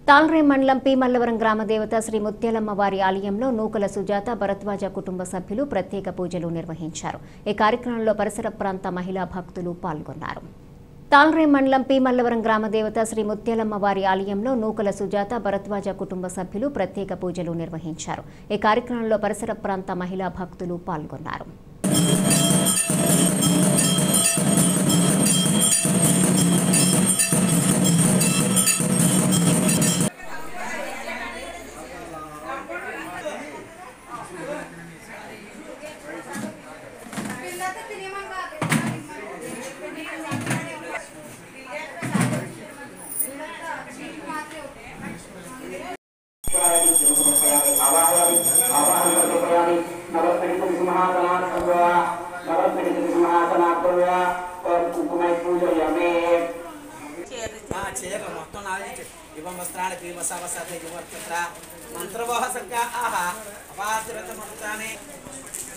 తాల్రే మండలం పి మల్లవరం గ్రామ దేవత శ్రీ ముత్యాలమ్మ వారి ఆలయంలో నూకల సుజాత భరద్వాజ కుటుంబ సభ్యులు ప్రత్యేక పూజలు నిర్వహించారు ఈ కార్యక్రమంలో పరిసర ప్రాంత మహిళా భక్తులు పాల్గొన్నారు తాల్రే మండలం పి మల్లవరం గ్రామ దేవత శ్రీ ముత్యాలమ్మ వారి ఆలయంలో నూకల సుజాత భరద్వాజ కుటుంబ సభ్యులు ప్రత్యేక పూజలు నిర్వహించారు ఈ కార్యక్రమంలో పరిసర ప్రాంత మహిళా భక్తులు పాల్గొన్నారు చీరలు మొత్తం నాలుగు ఇవం వస్త్రాలు భీమ సవసత యువర్తత్ర మంత్రవోహ సంఖ్య ఆహ అపాతిరత మంత్రాన్ని